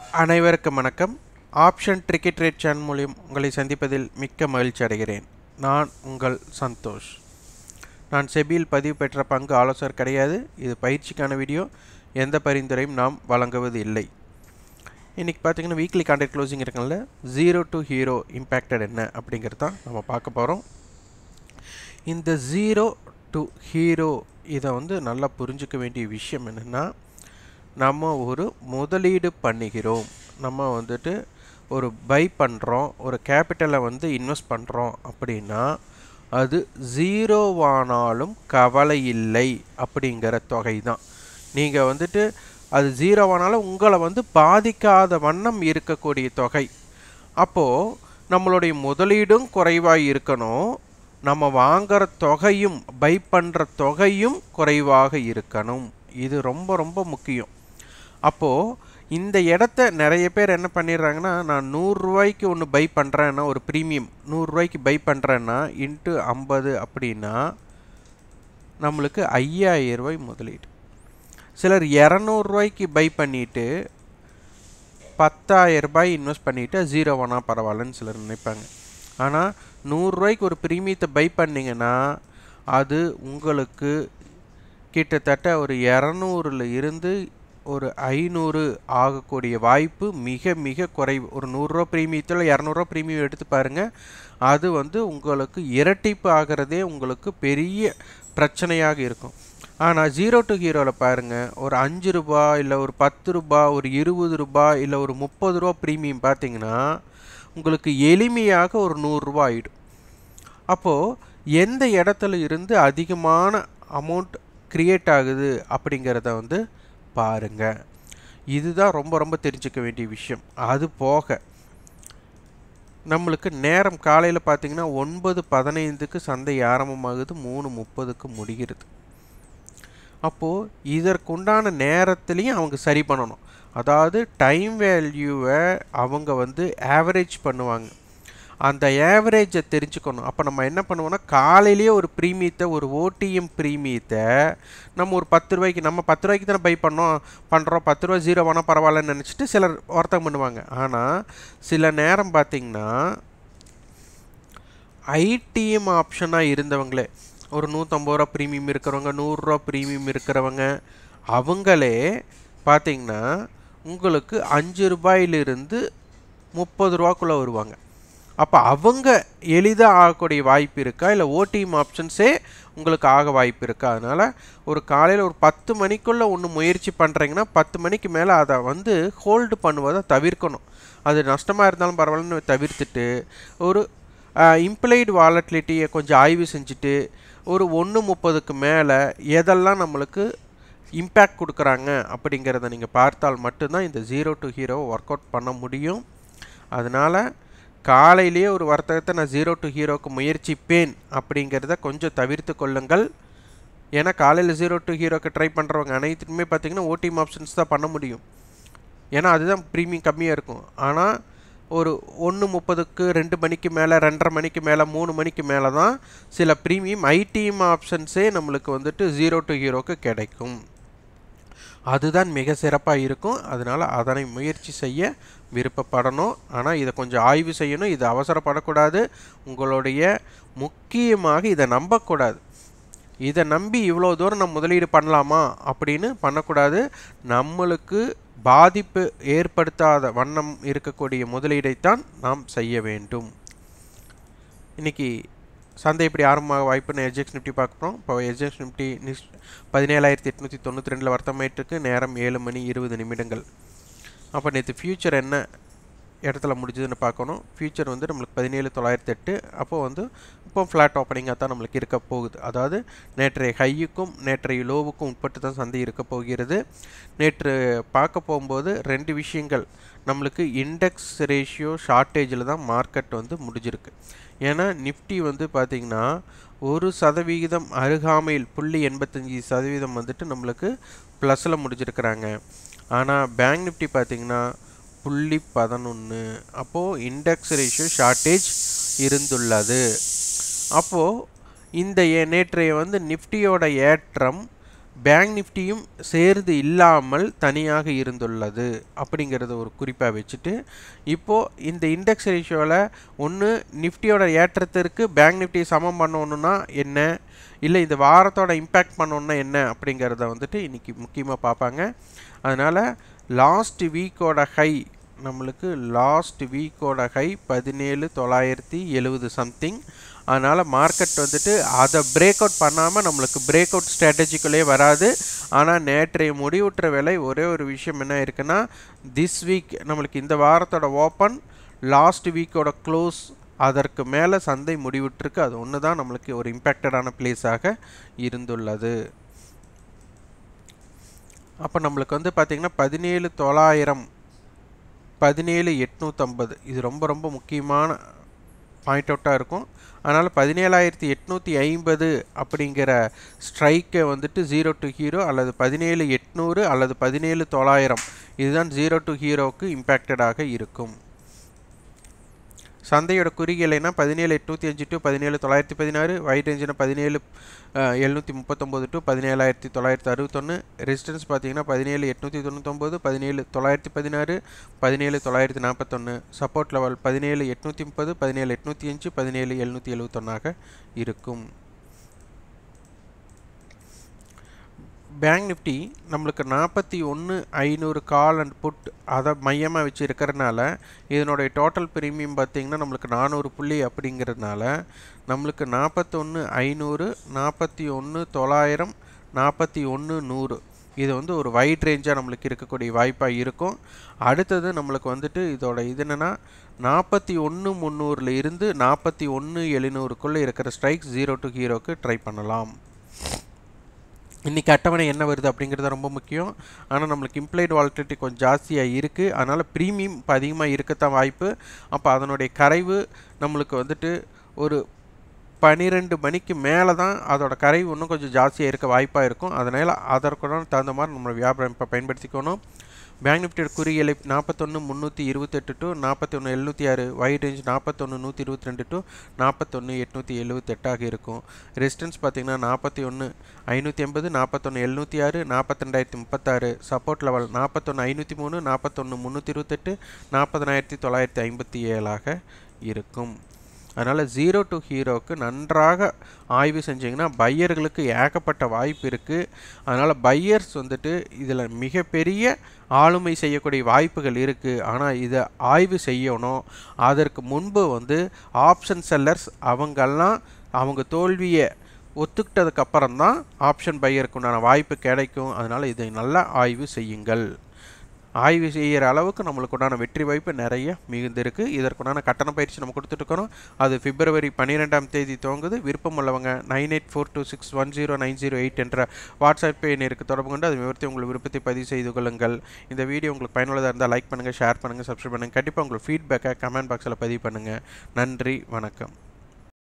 அனைவருக்கும் வணக்கம் option ticket rate channel மூலியம் உங்களை சந்திப்பதில் மிக்க மகிழ்ச்சி அடைகிறேன் நான் உங்கள் சந்தோஷ் நான் செபியில் பதிவு பெற்ற பங்கு ஆலோசகர் கிடையாது இது பயிற்சிக்கான வீடியோ எந்த பரிந்துரையும் நாம் வழங்குவது இல்லை இன்றைக்கி பார்த்தீங்கன்னா வீக்லி கான்ட்ராக்ட் க்ளோசிங் இருக்குல்ல ஜீரோ டு ஹீரோ இம்பேக்டட் என்ன அப்படிங்கிறது தான் நம்ம பார்க்க போகிறோம் இந்த ஜீரோ டு ஹீரோ இதை வந்து நல்லா புரிஞ்சுக்க வேண்டிய விஷயம் என்னென்னா நம்ம ஒரு முதலீடு பண்ணுகிறோம் நம்ம வந்துட்டு ஒரு பை பண்ணுறோம் ஒரு கேபிட்டலை வந்து இன்வெஸ்ட் பண்ணுறோம் அப்படின்னா அது ஜீரோவானாலும் கவலை இல்லை அப்படிங்கிற தொகை தான் நீங்கள் வந்துட்டு அது ஜீரோவானாலும் உங்களை வந்து பாதிக்காத வண்ணம் இருக்கக்கூடிய தொகை அப்போது நம்மளுடைய முதலீடும் குறைவாக இருக்கணும் நம்ம வாங்குற தொகையும் பை பண்ணுற தொகையும் குறைவாக இருக்கணும் இது ரொம்ப ரொம்ப முக்கியம் அப்போது இந்த இடத்த நிறைய பேர் என்ன பண்ணிடுறாங்கன்னா நான் நூறுரூவாய்க்கு ஒன்று பை பண்ணுறேன்னா ஒரு ப்ரீமியம் நூறுரூவாய்க்கு பை பண்ணுறேன்னா இன்ட்டு ஐம்பது அப்படின்னா நம்மளுக்கு ஐயாயிரம் ரூபாய் முதலீடு சிலர் இரநூறுவாய்க்கு பை பண்ணிவிட்டு பத்தாயிரம் ரூபாய் இன்வெஸ்ட் பண்ணிவிட்டு ஜீரோ வேணா பரவாயில்லன்னு சிலர் நினைப்பாங்க ஆனால் நூறுரூவாய்க்கு ஒரு ப்ரீமியத்தை பை பண்ணிங்கன்னா அது உங்களுக்கு கிட்டத்தட்ட ஒரு இரநூறுல இருந்து ஒரு ஐநூறு ஆகக்கூடிய வாய்ப்பு மிக மிக குறைவு ஒரு நூறுரூவா ப்ரீமியத்தில் இரநூறுவா ப்ரீமியம் எடுத்து பாருங்கள் அது வந்து உங்களுக்கு இரட்டிப்பு ஆகிறதே உங்களுக்கு பெரிய பிரச்சனையாக இருக்கும் ஆனால் ஜீரோ டு ஹீரோவில் பாருங்கள் ஒரு அஞ்சு ரூபா இல்லை ஒரு பத்து ரூபா ஒரு இருபது ரூபா இல்லை ஒரு முப்பது ரூபா ப்ரீமியம் பார்த்தீங்கன்னா உங்களுக்கு எளிமையாக ஒரு நூறுரூவா ஆகிடும் அப்போது எந்த இடத்துல இருந்து அதிகமான அமௌண்ட் க்ரியேட் ஆகுது அப்படிங்கிறத வந்து பாருங்கள் இதுதான் ரொம்ப ரொம்ப தெரிஞ்சுக்க வேண்டிய விஷயம் அது போக நம்மளுக்கு நேரம் காலையில் பார்த்தீங்கன்னா ஒன்பது பதினைந்துக்கு சந்தை ஆரம்பமாகுது மூணு முப்பதுக்கு முடிகிறது அப்போது இதற்குண்டான நேரத்துலேயும் அவங்க சரி பண்ணணும் அதாவது டைம் வேல்யூவை அவங்க வந்து ஆவரேஜ் பண்ணுவாங்க அந்த ஆவரேஜை தெரிஞ்சுக்கணும் அப்போ நம்ம என்ன பண்ணுவோம்னா காலையிலேயே ஒரு ப்ரீமியத்தை ஒரு ஓடிஎம் ப்ரீமியத்தை நம்ம ஒரு பத்து ரூபாய்க்கு நம்ம பத்து ரூபாய்க்கு தானே பை பண்ணோம் பண்ணுறோம் பத்து ரூபா ஜீரோ வேணால் பரவாயில்லன்னு நினச்சிட்டு சிலர் ஒருத்தம் பண்ணுவாங்க ஆனால் சில நேரம் பார்த்திங்கன்னா ஐடிஎம் ஆப்ஷனாக இருந்தவங்களே ஒரு நூற்றம்பது ரூபா ப்ரீமியம் இருக்கிறவங்க நூறுரூவா ப்ரீமியம் இருக்கிறவங்க அவங்களே பார்த்திங்கன்னா உங்களுக்கு அஞ்சு ரூபாயிலிருந்து முப்பது ரூபாக்குள்ளே வருவாங்க அப்போ அவங்க எளிதாக ஆகக்கூடிய வாய்ப்பு இருக்கா இல்லை ஓடிஎம் ஆப்ஷன்ஸே உங்களுக்கு ஆக வாய்ப்பு இருக்கா அதனால் ஒரு காலையில் ஒரு பத்து மணிக்குள்ளே ஒன்று முயற்சி பண்ணுறீங்கன்னா பத்து மணிக்கு மேலே அதை வந்து ஹோல்டு பண்ணுவதை தவிர்க்கணும் அது நஷ்டமாக இருந்தாலும் பரவாயில்லன்னு தவிர்த்துட்டு ஒரு இம்ப்ளைடு வாலட்டிலிட்டியை கொஞ்சம் ஆய்வு செஞ்சுட்டு ஒரு ஒன்று முப்பதுக்கு மேலே எதெல்லாம் நம்மளுக்கு இம்பேக்ட் கொடுக்குறாங்க அப்படிங்கிறத நீங்கள் பார்த்தால் மட்டும்தான் இந்த ஜீரோ டு ஹீரோவை ஒர்க் அவுட் பண்ண முடியும் அதனால் காலையிலேயே ஒரு வர்த்தகத்தை நான் ஜீரோ டு ஹீரோக்கு முயற்சிப்பேன் அப்படிங்கிறத கொஞ்சம் தவிர்த்து கொள்ளுங்கள் ஏன்னா காலையில் ஜீரோ டு ஹீரோக்கு ட்ரை பண்ணுறவங்க அனைத்துக்குமே பார்த்தீங்கன்னா ஓடிஎம் ஆப்ஷன்ஸ் தான் பண்ண முடியும் ஏன்னா அதுதான் ப்ரீமியம் கம்மியாக இருக்கும் ஆனால் ஒரு ஒன்று முப்பதுக்கு ரெண்டு மணிக்கு மேலே ரெண்டரை மணிக்கு மேலே மூணு மணிக்கு மேலே தான் சில ப்ரீமியம் ஐடிஎம் ஆப்ஷன்ஸே நம்மளுக்கு வந்துட்டு ஜீரோ டு ஹீரோக்கு கிடைக்கும் அதுதான் மிக சிறப்பாக இருக்கும் அதனால் அதனை முயற்சி செய்ய விருப்பப்படணும் ஆனால் இதை கொஞ்சம் ஆய்வு செய்யணும் இது அவசரப்படக்கூடாது உங்களுடைய முக்கியமாக இதை நம்பக்கூடாது இதை நம்பி இவ்வளோ தூரம் நம்ம முதலீடு பண்ணலாமா அப்படின்னு பண்ணக்கூடாது நம்மளுக்கு பாதிப்பு ஏற்படுத்தாத வண்ணம் இருக்கக்கூடிய முதலீடைத்தான் நாம் செய்ய வேண்டும் இன்றைக்கி சந்தை இப்படி ஆரம்பமாக வாய்ப்புன்னு எஜெக்ஸ் நிஃப்டி பார்க்குறோம் இப்போ எஜெக்ஸ் நிஃப்டி நிஸ் பதினேழாயிரத்தி எட்நூற்றி தொண்ணூற்றி ரெண்டில் வர்த்தமாயிட்டுருக்கு நேரம் ஏழு மணி இருபது நிமிடங்கள் அப்போ நேற்று ஃப்யூச்சர் என்ன இடத்துல முடிஞ்சதுன்னு பார்க்கணும் ஃப்யூச்சர் வந்து நம்மளுக்கு பதினேழு தொள்ளாயிரத்தி எட்டு அப்போது வந்து இப்போ ஃப்ளாட் ஓப்பனிங்காக தான் நம்மளுக்கு இருக்க போகுது அதாவது நேற்றைய ஹையுக்கும் நேற்றைய லோவுக்கும் உட்பட்டு தான் சந்தை இருக்க போகிறது நேற்று பார்க்க போகும்போது ரெண்டு விஷயங்கள் நம்மளுக்கு இண்டெக்ஸ் ரேஷியோ ஷார்ட்டேஜில் தான் மார்க்கெட் வந்து முடிஞ்சிருக்கு ஏன்னா நிஃப்டி வந்து பார்த்திங்கன்னா ஒரு சதவிகிதம் அருகாமையில் புள்ளி எண்பத்தஞ்சி சதவீதம் வந்துட்டு நம்மளுக்கு ப்ளஸில் முடிஞ்சிருக்கிறாங்க ஆனால் பேங்க் நிஃப்டி பார்த்திங்கன்னா புள்ளி பதினொன்று அப்போது இண்டெக்ஸ் ரேஷியோ ஷார்ட்டேஜ் இருந்துள்ளது அப்போது இந்த நேற்றைய வந்து நிஃப்டியோட ஏற்றம் பேங்க் நிஃப்டியும் சேர்ந்து இல்லாமல் தனியாக இருந்துள்ளது அப்படிங்கிறத ஒரு குறிப்பாக வச்சுட்டு இப்போது இந்த இண்டெக்ஸ் ரேஷியோவில் ஒன்று நிஃப்டியோட ஏற்றத்திற்கு பேங்க் நிஃப்டி சமம் பண்ணணுன்னா என்ன இல்லை இந்த வாரத்தோட இம்பேக்ட் பண்ணணுன்னா என்ன அப்படிங்கிறத வந்துட்டு இன்றைக்கி முக்கியமாக பார்ப்பாங்க அதனால் லாஸ்ட் வீக்கோட ஹை நம்மளுக்கு லாஸ்ட் வீக்கோட ஹை பதினேழு தொள்ளாயிரத்தி எழுபது சம்திங் அதனால் மார்க்கெட் வந்துட்டு அதை பிரேக் அவுட் பண்ணாமல் நம்மளுக்கு பிரேக் அவுட் ஸ்ட்ராட்டஜிக்குள்ளே வராது ஆனால் நேற்றைய முடிவுற்ற விலை ஒரே ஒரு விஷயம் என்ன இருக்குன்னா திஸ் வீக் நம்மளுக்கு இந்த வாரத்தோட ஓப்பன் லாஸ்ட் வீக்கோட க்ளோஸ் அதற்கு மேலே சந்தை முடிவுற்றிருக்கு அது ஒன்று தான் நம்மளுக்கு ஒரு இம்பேக்டடான பிளேஸாக இருந்துள்ளது அப்போ நம்மளுக்கு வந்து பார்த்திங்கன்னா பதினேழு தொள்ளாயிரம் பதினேழு எட்நூற்றம்பது இது ரொம்ப ரொம்ப முக்கியமான பாயிண்ட் அவுட்டாக இருக்கும் அதனால் பதினேழாயிரத்தி எட்நூற்றி ஐம்பது அப்படிங்கிற ஸ்ட்ரைக்கை வந்துட்டு ஜீரோ டு ஹீரோ அல்லது பதினேழு எட்நூறு அல்லது பதினேழு தொள்ளாயிரம் இதுதான் ஜீரோ டு ஹீரோவுக்கு இம்பேக்டடாக இருக்கும் சந்தையோட குறிகளை பதினேழு எட்நூற்றி அஞ்சு டு பதினேழு தொள்ளாயிரத்தி பதினாறு வைட் ரேஞ்சுனா பதினேழு எழுநூற்றி முப்பத்தொம்போது டு பதினேழாயிரத்தி தொள்ளாயிரத்தி அறுபத்தொன்று ரெசிஸ்டன்ஸ் பார்த்தீங்கன்னா பதினேழு எட்நூற்றி தொண்ணூத்தொம்பது பதினேழு தொள்ளாயிரத்தி பதினாறு பதினேழு தொள்ளாயிரத்தி நாற்பத்தொன்று சப்போர்ட் லெவல் பதினேழு எட்நூற்றி முப்பது பதினேழு எட்நூற்றி அஞ்சு பதினேழு எழுநூற்றி எழுபத்தொன்னாக இருக்கும் பேங்க் நிஃப்டி நம்மளுக்கு நாற்பத்தி ஒன்று ஐநூறு கால் அண்ட் புட் அதை மையமாக வச்சு இருக்கிறனால இதனுடைய டோட்டல் ப்ரீமியம் பார்த்திங்கன்னா நம்மளுக்கு நானூறு புள்ளி அப்படிங்கிறதுனால நம்மளுக்கு நாற்பத்தொன்று ஐநூறு நாற்பத்தி ஒன்று தொள்ளாயிரம் நாற்பத்தி ஒன்று நூறு இது வந்து ஒரு வைட் ரேஞ்சாக நம்மளுக்கு இருக்கக்கூடிய வாய்ப்பாக இருக்கும் அடுத்தது நம்மளுக்கு வந்துட்டு இதோட இது என்னென்னா நாற்பத்தி ஒன்று முந்நூறில் இருந்து நாற்பத்தி ஒன்று எழுநூறுக்குள்ளே இருக்கிற ஸ்ட்ரைக் ஜீரோ டு ஹீரோக்கு ட்ரை பண்ணலாம் இன்றைக்கி அட்டவணை என்ன வருது அப்படிங்கிறது ரொம்ப முக்கியம் ஆனால் நம்மளுக்கு இம்ப்ளைடு வாலிட்டிலிட்டி கொஞ்சம் ஜாஸ்தியாக இருக்குது அதனால் ப்ரீமியம் இப்போ அதிகமாக இருக்கத்தான் வாய்ப்பு அப்போ அதனுடைய கரைவு நம்மளுக்கு வந்துட்டு ஒரு பன்னிரெண்டு மணிக்கு மேலே தான் அதோட கரைவு இன்னும் கொஞ்சம் ஜாஸ்தியாக இருக்க வாய்ப்பாக இருக்கும் அதனால் அதற்கு தகுந்த மாதிரி நம்ம வியாபாரம் இப்போ பயன்படுத்திக்கணும் பேங்க் நிஃப்டியோட குறியலை நாற்பத்தொன்று முந்நூற்றி இருபத்தெட்டு டு நாற்பத்தொன்று எழுநூற்றி ஆறு வைட் ரேஞ்ச் நாற்பத்தொன்று நூற்றி இருபத்தி ரெண்டு டு நாற்பத்தொன்று எட்நூற்றி எழுபத்தெட்டாக இருக்கும் ரெசிஸ்டன்ஸ் பார்த்திங்கன்னா நாற்பத்தி ஒன்று ஐநூற்றி எண்பது நாற்பத்தொன்று எழுநூற்றி ஆறு நாற்பத்திரெண்டாயிரத்தி முப்பத்தாறு சப்போர்ட் லெவல் நாற்பத்தொன்று ஐநூற்றி மூணு நாற்பத்தொன்று முந்நூற்றி இருபத்தெட்டு நாற்பதனாயிரத்தி தொள்ளாயிரத்தி ஐம்பத்தி ஏழாக இருக்கும் அதனால் ஜீரோ டு ஹீரோவுக்கு நன்றாக ஆய்வு செஞ்சிங்கன்னா பையர்களுக்கு ஏகப்பட்ட வாய்ப்பு இருக்குது அதனால் பையர்ஸ் வந்துட்டு இதில் மிகப்பெரிய ஆளுமை செய்யக்கூடிய வாய்ப்புகள் இருக்குது ஆனால் இதை ஆய்வு செய்யணும் அதற்கு முன்பு வந்து ஆப்ஷன் செல்லர்ஸ் அவங்கெல்லாம் அவங்க தோல்வியை ஒத்துக்கிட்டதுக்கு அப்புறம் தான் ஆப்ஷன் பையருக்கு உண்டான வாய்ப்பு கிடைக்கும் அதனால் இதை நல்லா ஆய்வு செய்யுங்கள் ஆய்வு செய்கிற அளவுக்கு நம்மளுக்கு உண்டான வெற்றி வாய்ப்பு நிறைய மிகுந்திருக்கு இதற்குண்டான கட்டண பயிற்சி நம்ம கொடுத்துட்ருக்கோம் அது பிப்ரவரி பன்னிரெண்டாம் தேதி துவங்குது விருப்பம் உள்ளவங்க nine eight four two six one zero nine zero eight என்ற வாட்ஸ்அப் எண்ணிற்கு தொடர்பு கொண்டு அது விவரத்தை உங்கள் விருப்பத்தை பதிவு செய்து கொள்ளுங்கள் இந்த வீடியோ உங்களுக்கு பயனுள்ளதாக இருந்தால் லைக் பண்ணுங்கள் ஷேர் பண்ணுங்கள் சப்ஸ்கிரைப் பண்ணுங்கள் கண்டிப்பாக உங்கள் ஃபீட்பேக்கை கமெண்ட் பாக்ஸில் பதிவு பண்ணுங்கள் நன்றி வணக்கம்